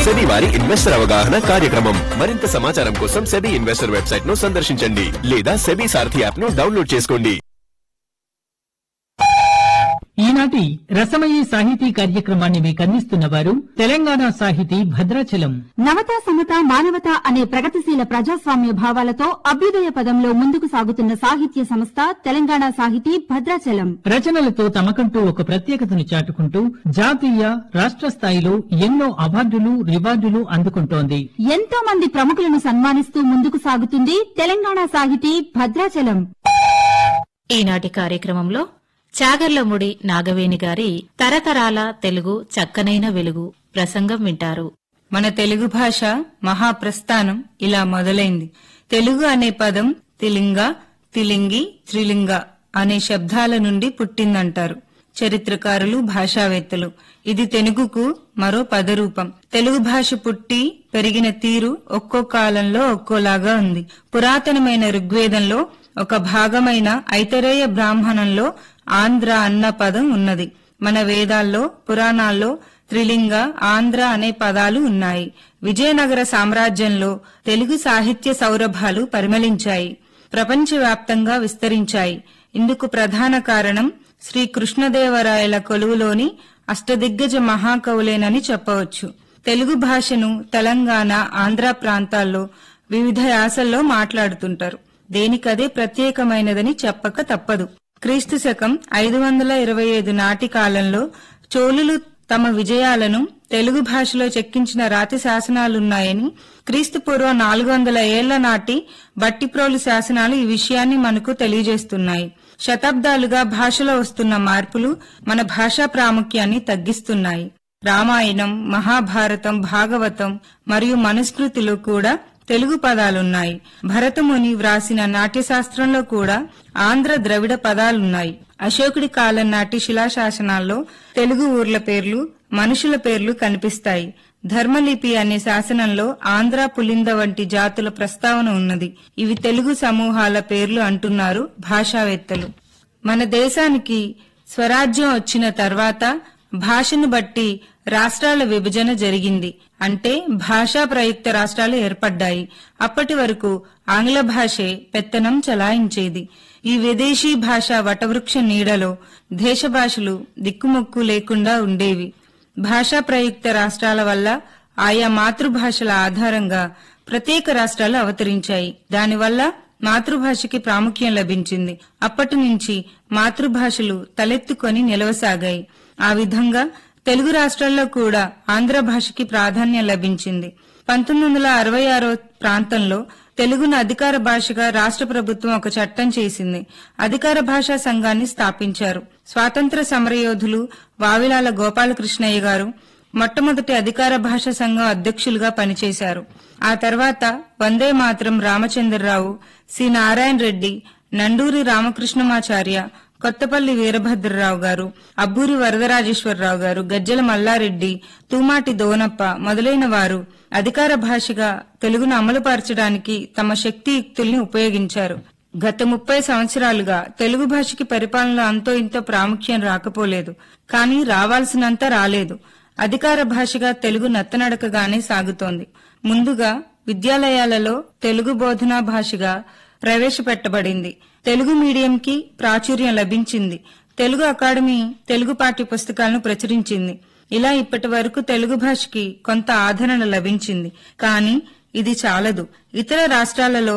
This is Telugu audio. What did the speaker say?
సెబీ వారి ఇన్వెస్టర్ అవగాహన కార్యక్రమం మరింత సమాచారం కోసం సెబీ ఇన్వెస్టర్ వెబ్సైట్ ను సందర్శించండి లేదా సెబీ సారథి యాప్ ను డౌన్లోడ్ చేసుకోండి ఈనాటి రసమయీ సాహితీ కార్యక్రమాన్ని మీకు అందిస్తున్న వారు తెలంగాణ సాహితీ భద్రాచలం నవత సమత మానవత అనే ప్రగతిశీల ప్రజాస్వామ్య భావాలతో అభ్యుదయ పదంలో ముందుకు సాగుతున్న సాహిత్య సంస్థ తెలంగాణ సాహితీ భద్రాచలం రచనలతో తమకంటూ ఒక ప్రత్యేకతను చాటుకుంటూ జాతీయ రాష్ట్ర స్థాయిలో ఎన్నో అవార్డులు రివార్డులు అందుకుంటోంది ఎంతో మంది ప్రముఖులను సన్మానిస్తూ ముందుకు సాగుతుంది తెలంగాణ సాహితీ భద్రాచలం ఈనాటి కార్యక్రమంలో చాగర్లముడి నాగవేణి గారి తరతరాల తెలుగు చక్కనైన వెలుగు ప్రసంగం వింటారు మన తెలుగు భాష మహాప్రస్థానం ఇలా మొదలైంది తెలుగు అనే పదం తిలింగ తిలింగి త్రిలింగ అనే శబ్దాల నుండి పుట్టిందంటారు చరిత్రకారులు భాషావేత్తలు ఇది తెలుగుకు మరో పదరూపం తెలుగు భాష పుట్టి పెరిగిన తీరు ఒక్కో కాలంలో ఒక్కోలాగా ఉంది పురాతనమైన ఋగ్వేదంలో ఒక భాగమైన ఐతరేయ బ్రాహ్మణంలో ఆంధ్ర అన్న పదం ఉన్నది మన వేదాల్లో పురాణాల్లో త్రిలింగ ఆంధ్ర అనే పదాలు ఉన్నాయి విజయనగర సామ్రాజ్యంలో తెలుగు సాహిత్య సౌరభాలు పరిమళించాయి ప్రపంచవ్యాప్తంగా విస్తరించాయి ఇందుకు ప్రధాన కారణం శ్రీ కృష్ణదేవరాయల కొలువులోని అష్టదిగ్గజ మహాకవులేనని చెప్పవచ్చు తెలుగు భాషను తెలంగాణ ఆంధ్ర ప్రాంతాల్లో వివిధ యాసల్లో మాట్లాడుతుంటారు దేనికదే ప్రత్యేకమైనదని చెప్పక తప్పదు క్రీస్తు శకం ఐదు వందల ఇరవై ఐదు నాటి కాలంలో చోళులు తమ విజయాలను తెలుగు భాషలో చెక్కించిన రాతి శాసనాలున్నాయని క్రీస్తు పూర్వం నాలుగు వందల ఏళ్ల నాటి బట్టిప్రోలు శాసనాలు ఈ విషయాన్ని మనకు తెలియజేస్తున్నాయి శతాబ్దాలుగా భాషలో వస్తున్న మార్పులు మన భాషా ప్రాముఖ్యాన్ని తగ్గిస్తున్నాయి రామాయణం మహాభారతం భాగవతం మరియు మనుస్మృతిలో కూడా తెలుగు పదాలున్నాయి భరతముని వ్రాసిన నాట్యశాస్త్రంలో కూడా ఆంధ్ర ద్రవిడ పదాలున్నాయి అశోకుడి కాలం నాటి శిలాశాసనాల్లో తెలుగు ఊర్ల పేర్లు మనుషుల పేర్లు కనిపిస్తాయి ధర్మలిపి అనే శాసనంలో ఆంధ్ర పులింద వంటి జాతుల ప్రస్తావన ఉన్నది ఇవి తెలుగు సమూహాల పేర్లు అంటున్నారు భాషావేత్తలు మన దేశానికి స్వరాజ్యం వచ్చిన తర్వాత భాషను బట్టి రాష్ట్రాల విభజన జరిగింది అంటే భాషా ప్రయుక్త రాష్ట్రాలు ఏర్పడ్డాయి అప్పటి వరకు ఆంగ్ల భాషే పెత్తనం చలాయించేది ఈ విదేశీ భాష వటవృక్ష నీడలో దేశ భాషలు దిక్కుమొక్కు లేకుండా ఉండేవి భాషా ప్రయుక్త రాష్ట్రాల వల్ల ఆయా మాతృభాషల ఆధారంగా ప్రత్యేక రాష్ట్రాలు అవతరించాయి దానివల్ల మాతృభాషకి ప్రాముఖ్యం లభించింది అప్పటి నుంచి మాతృభాషలు తలెత్తుకొని నిలవసాగాయి ఆ విధంగా తెలుగు రాష్ట్రాల్లో కూడా ఆంధ్ర భాషకి ప్రాధాన్యం లభించింది పంతొమ్మిది వందల అరవై ఆరో ప్రాంతంలో తెలుగును అధికార భాషగా రాష్ట్ర ప్రభుత్వం ఒక చట్టం చేసింది అధికార భాషా సంఘాన్ని స్థాపించారు స్వాతంత్ర సమరయోధులు వావిలాల గోపాలకృష్ణయ్య గారు మొట్టమొదటి అధికార భాషా సంఘం అధ్యక్షులుగా పనిచేశారు ఆ తర్వాత వందే మాత్రం రామచంద్రరావు సి నారాయణ రెడ్డి నండూరి రామకృష్ణమాచార్య కొత్తపల్లి వీరభద్రరావు గారు అబ్బూరి వరదరాజేశ్వరరావు గారు గజ్జల మల్లారెడ్డి తూమాటి దోనప్ప మొదలైన వారు అధికార భాషగా తెలుగును అమలుపరచడానికి తమ శక్తియుక్తుల్ని ఉపయోగించారు గత ముప్పై సంవత్సరాలుగా తెలుగు భాషకి పరిపాలనలో అంతో ఇంతో ప్రాముఖ్యం రాకపోలేదు కానీ రావాల్సినంత రాలేదు అధికార భాషగా తెలుగు నత్తనడకగానే సాగుతోంది ముందుగా విద్యాలయాలలో తెలుగు బోధనా భాషగా ప్రవేశపెట్టబడింది తెలుగు మీడియంకి ప్రాచుర్యం లభించింది తెలుగు అకాడమీ తెలుగు పాఠ్య పుస్తకాలను ప్రచురించింది ఇలా ఇప్పటి వరకు తెలుగు భాషకి కొంత ఆదరణ లభించింది కానీ ఇది చాలదు ఇతర రాష్ట్రాలలో